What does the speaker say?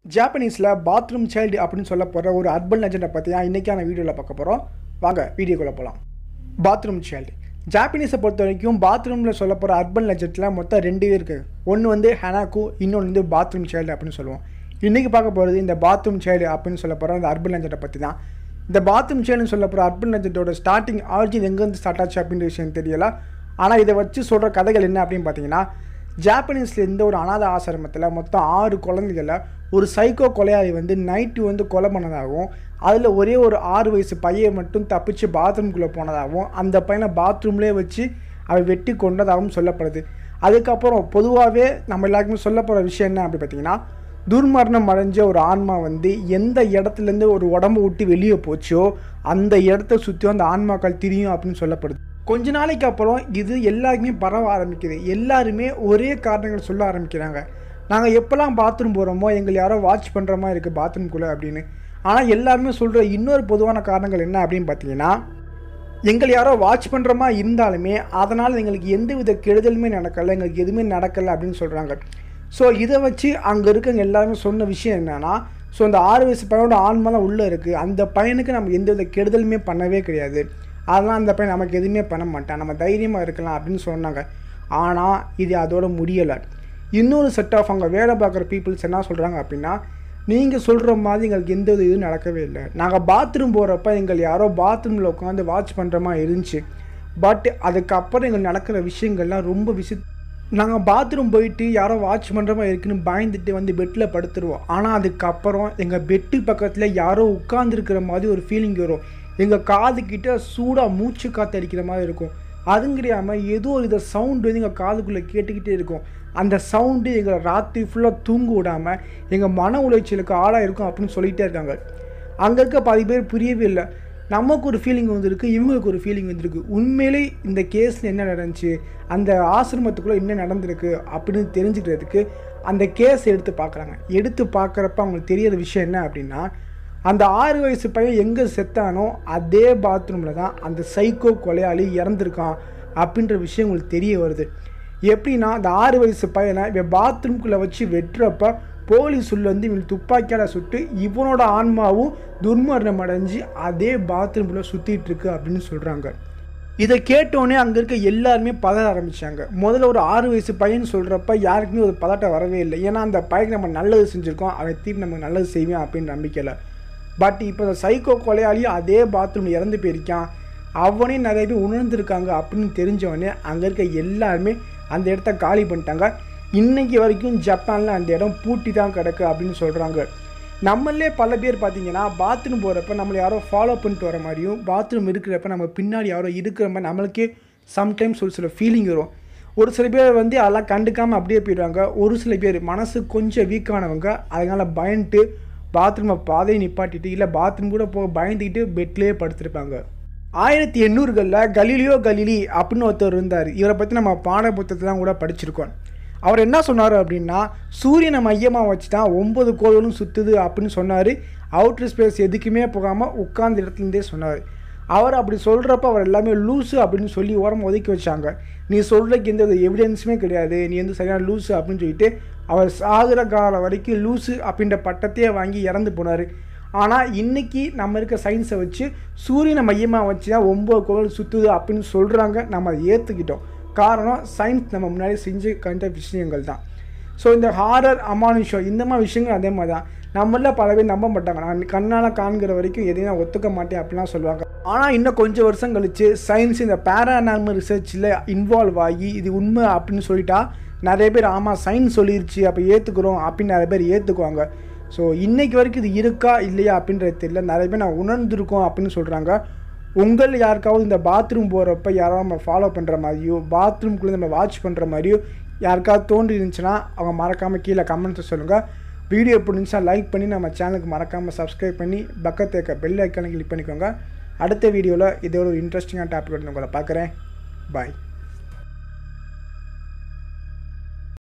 ஜாப்பனீஸில் bathroom child அப்படின்னு சொல்ல போகிற ஒரு அர்பன் லெஜெண்டை பற்றி தான் இன்றைக்கான வீடியோவில் பார்க்க போகிறோம் வாங்க வீடியோக்குள்ளே போகலாம் பாத்ரூம் சைல்டு ஜாப்பனீஸை பொறுத்த வரைக்கும் பாத்ரூமில் சொல்ல போகிற அர்பன் லெஜெண்டில் மொத்தம் ரெண்டு பேர் இருக்குது ஒன்று வந்து ஹனாக்கு இன்னொன்று வந்து பாத்ரூம் சைல்டு அப்படின்னு சொல்லுவோம் இன்றைக்கி பார்க்க போகிறது இந்த பாத்ரூம் சைல்டு அப்படின்னு சொல்ல போகிற அந்த அர்பன் லெஜெண்டை பற்றி தான் இந்த பாத்ரூம் சைல்டுன்னு சொல்ல போகிற அர்பன் லெஜெண்டோட ஸ்டார்டிங் ஆரிஜின் எங்கேருந்து ஸ்டார்ட் ஆச்சு அப்படின்ற விஷயம் தெரியல ஆனால் இதை வச்சு சொல்கிற கதைகள் என்ன அப்படின்னு பார்த்தீங்கன்னா ஜாப்பனீஸில் இருந்த ஒரு அனாத ஆசிரமத்தில் மொத்தம் ஆறு குழந்தைகளை ஒரு சைக்கோ கொலையாளி வந்து நைட்டு வந்து கொலை பண்ணதாகவும் அதில் ஒரே ஒரு ஆறு வயசு பையன் மட்டும் தப்பிச்சு பாத்ரூம்குள்ளே போனதாகவும் அந்த பையனை பாத்ரூம்லேயே வச்சு அவன் வெட்டி கொண்டதாகவும் சொல்லப்படுது அதுக்கப்புறம் பொதுவாகவே நம்ம எல்லாருக்குமே சொல்ல போகிற விஷயம் என்ன அப்படி பார்த்தீங்கன்னா துர்மரணம் அடைஞ்ச ஒரு ஆன்மா வந்து எந்த இடத்துலேருந்து ஒரு உடம்பு விட்டு வெளியே போச்சோ அந்த இடத்த சுற்றியும் அந்த ஆன்மாக்கள் திரியும் அப்படின்னு சொல்லப்படுது கொஞ்ச நாளைக்கு அப்புறம் இது எல்லாருக்குமே பரவ ஆரம்பிக்குது எல்லாருமே ஒரே காரணங்கள் சொல்ல ஆரம்பிக்கிறாங்க நாங்கள் எப்போல்லாம் பாத்ரூம் போகிறோமோ எங்களை யாரோ வாட்ச் பண்ணுற மாதிரி இருக்குது பாத்ரூம்குள்ளே அப்படின்னு ஆனால் எல்லாருமே சொல்கிற இன்னொரு பொதுவான காரணங்கள் என்ன அப்படின்னு பார்த்தீங்கன்னா எங்களை யாரோ வாட்ச் பண்ணுற மாதிரி இருந்தாலுமே அதனால் எங்களுக்கு எந்த வித கெடுதலுமே நடக்கலை எங்களுக்கு எதுவுமே நடக்கலை அப்படின்னு சொல்கிறாங்க ஸோ இதை வச்சு அங்கே இருக்கவங்க எல்லாருமே சொன்ன விஷயம் என்னென்னா ஸோ அந்த ஆறு வயசு பையனோட ஆன்மா தான் உள்ளே இருக்குது அந்த பையனுக்கு நம்ம எந்த வித கெடுதலுமே பண்ணவே கிடையாது அதெல்லாம் அந்த பையன் நமக்கு எதுவுமே பண்ண மாட்டான் நம்ம தைரியமாக இருக்கலாம் அப்படின்னு சொன்னாங்க ஆனால் இது அதோட முடியலை இன்னொரு செட் ஆஃப் அங்கே வேலை பார்க்குற பீப்புள்ஸ் என்ன சொல்கிறாங்க அப்படின்னா நீங்கள் சொல்கிற மாதிரி எங்களுக்கு எந்த ஒரு இதுவும் நடக்கவே இல்லை நாங்கள் பாத்ரூம் போகிறப்ப எங்கள் யாரோ பாத்ரூமில் உட்காந்து வாட்ச் பண்ணுற மாதிரி இருந்துச்சு பட் அதுக்கப்புறம் எங்களுக்கு நடக்கிற விஷயங்கள்லாம் ரொம்ப விசி நாங்கள் பாத்ரூம் போயிட்டு யாரோ வாட்ச் பண்ணுற மாதிரி இருக்குன்னு பயந்துட்டு வந்து பெட்டில் படுத்துருவோம் ஆனால் அதுக்கப்புறம் எங்கள் பெட்டு பக்கத்தில் யாரோ உட்காந்துருக்கிற மாதிரி ஒரு ஃபீலிங் வரும் எங்கள் காது கிட்ட சூடாக மூச்சு காற்று அடிக்கிற மாதிரி இருக்கும் அதுங்கிறியாமல் ஏதோ ஒரு இதை சவுண்டு வந்து எங்கள் காதுக்குள்ளே கேட்டுக்கிட்டே இருக்கும் அந்த சவுண்டு எங்களை ராத்திரி ஃபுல்லாக தூங்க விடாமல் எங்கள் மன உளைச்சலுக்கு ஆளாக இருக்கும் அப்படின்னு சொல்லிகிட்டே இருக்காங்க அங்கே இருக்க பாதி பேர் புரியவே இல்லை நமக்கு ஒரு ஃபீலிங் வந்திருக்கு இவங்களுக்கு ஒரு ஃபீலிங் வந்திருக்கு உண்மையிலே இந்த கேஸில் என்ன நடந்துச்சு அந்த ஆசிரமத்துக்குள்ளே என்ன நடந்திருக்கு அப்படின்னு தெரிஞ்சுக்கிறதுக்கு அந்த கேஸ் எடுத்து பார்க்குறாங்க எடுத்து பார்க்குறப்ப அவங்களுக்கு தெரியிற விஷயம் என்ன அப்படின்னா அந்த ஆறு வயசு பையன் எங்கே செத்தானோ அதே பாத்ரூமில் தான் அந்த சைக்கோ கொலையாளி இறந்துருக்கான் அப்படின்ற விஷயம் உங்களுக்கு தெரிய வருது எப்படின்னா அந்த ஆறு வயசு பையனை இவன் பாத்ரூம்குள்ளே வச்சு வெட்டுறப்ப போலீஸ் உள்ள வந்து இவன் துப்பாக்கியால் சுட்டு இவனோட ஆன்மாவும் துர்மரணம் அடைஞ்சு அதே பாத்ரூம்குள்ளே சுற்றிட்டு இருக்கு அப்படின்னு சொல்கிறாங்க இதை கேட்டோடனே அங்கே இருக்க எல்லாருமே பதற ஆரம்பித்தாங்க முதல்ல ஒரு ஆறு வயசு பையன் சொல்கிறப்ப யாருக்குமே ஒரு பதட்டம் வரவே இல்லை ஏன்னா அந்த பையனுக்கு நம்ம நல்லது செஞ்சுருக்கோம் அவன் திருப்பி நமக்கு நல்லது செய்வேன் அப்படின்னு நம்பிக்கையில் பட் இப்போ இந்த சைக்கோ கொலையாளியும் அதே பாத்ரூமில் இறந்து போயிருக்கான் அவனே நிறைய பேர் உணர்ந்துருக்காங்க அப்படின்னு தெரிஞ்சவொடனே அங்கே இருக்க எல்லாருமே அந்த இடத்த காலி பண்ணிட்டாங்க இன்றைக்கி வரைக்கும் ஜப்பானில் அந்த இடம் பூட்டி தான் கிடக்கு அப்படின்னு சொல்கிறாங்க நம்மளே பல பேர் பார்த்தீங்கன்னா பாத்ரூம் போகிறப்ப நம்மளை யாரோ ஃபாலோ பண்ணிட்டு வர மாதிரியும் பாத்ரூம் இருக்கிறப்ப நம்ம பின்னாடி யாரோ இருக்கிற மாதிரி நம்மளுக்கே சம்டைம்ஸ் ஒரு சில ஃபீலிங் வரும் ஒரு சில பேர் வந்து அதெல்லாம் கண்டுக்காமல் அப்படியே போயிடுவாங்க ஒரு சில பேர் மனசு கொஞ்சம் வீக்கானவங்க அதனால் பயந்துட்டு பாத்ரூமை பாதையை நிப்பாட்டிட்டு இல்லை பாத்ரூம் கூட போக பயந்துக்கிட்டு பெட்லேயே படுத்திருப்பாங்க ஆயிரத்தி எண்ணூறுகளில் கலீலியோ கலீலி அப்படின்னு ஒருத்தர் இருந்தார் இவரை பற்றி நம்ம பாட புத்தகத்தெலாம் கூட படிச்சிருக்கோம் அவர் என்ன சொன்னார் அப்படின்னா சூரியனை மையமாக வச்சு தான் ஒம்பது கோவிலும் சுற்றுது அப்படின்னு சொன்னார் அவுட்டர் ஸ்பேஸ் எதுக்குமே போகாமல் உட்கார்ந்த இடத்துலேருந்தே சொன்னார் அவர் அப்படி சொல்கிறப்ப அவர் எல்லாமே லூஸு அப்படின்னு சொல்லி ஓரம் ஒதுக்கி வச்சாங்க நீ சொல்கிறதுக்கு எந்த ஒரு எவிடன்ஸுமே கிடையாது நீ வந்து சரியான லூஸு அப்படின்னு சொல்லிட்டு அவர் சாகிற காலம் வரைக்கும் லூஸு அப்படின்ற பட்டத்தையே வாங்கி இறந்து போனார் ஆனால் இன்றைக்கி நம்ம இருக்க சயின்ஸை வச்சு சூரியனை மையமாக வச்சு தான் ஒம்பது கோவில் சுற்றுது அப்படின்னு சொல்கிறாங்க நம்ம அதை ஏற்றுக்கிட்டோம் காரணம் சயின்ஸ் நம்ம முன்னாடி செஞ்சு கண்ட விஷயங்கள் தான் ஸோ இந்த ஹாரர் அமானுஷம் இந்த மாதிரி விஷயங்கள் அதே மாதிரி தான் நம்மள பல பேர் நம்ப மாட்டாங்க நான் கண்ணால் காண்கிற வரைக்கும் எதையும் நான் ஒத்துக்க மாட்டேன் அப்படிலாம் சொல்லுவாங்க ஆனால் இன்னும் கொஞ்சம் வருஷம் கழித்து சயின்ஸ் இந்த பேரானார்மல் ரிசர்ச்சில் இன்வால்வ் ஆகி இது உண்மை அப்படின்னு சொல்லிட்டா நிறைய பேர் ஆமாம் சயின்ஸ் சொல்லிருச்சு அப்போ ஏற்றுக்கிறோம் அப்படின்னு நிறைய பேர் ஏற்றுக்குவாங்க ஸோ இன்றைக்கு வரைக்கும் இது இருக்கா இல்லையா அப்படின்றது தெரியல நிறைய பேர் நான் உணர்ந்துருக்கோம் அப்படின்னு சொல்கிறாங்க உங்கள் யாருக்காவது இந்த பாத்ரூம் போகிறப்ப யாராவது நம்ம ஃபாலோ பண்ணுற மாதிரியோ பாத்ரூம்குள்ளே நம்ம வாட்ச் பண்ணுற மாதிரியோ யாருக்காவது தோன்றி இருந்துச்சுன்னா அவங்க மறக்காமல் கீழே கமெண்ட்ஸை சொல்லுங்கள் வீடியோ பிடிச்சா லைக் பண்ணி நம்ம சேனலுக்கு மறக்காமல் சப்ஸ்கிரைப் பண்ணி பக்கத்து இருக்க பெல் ஐக்கானை கிளிக் பண்ணிக்கோங்க அடுத்த வீடியோவில் இதோட ஒரு இன்ட்ரெஸ்டிங்கான டாபிக் உங்களை பார்க்குறேன் பாய்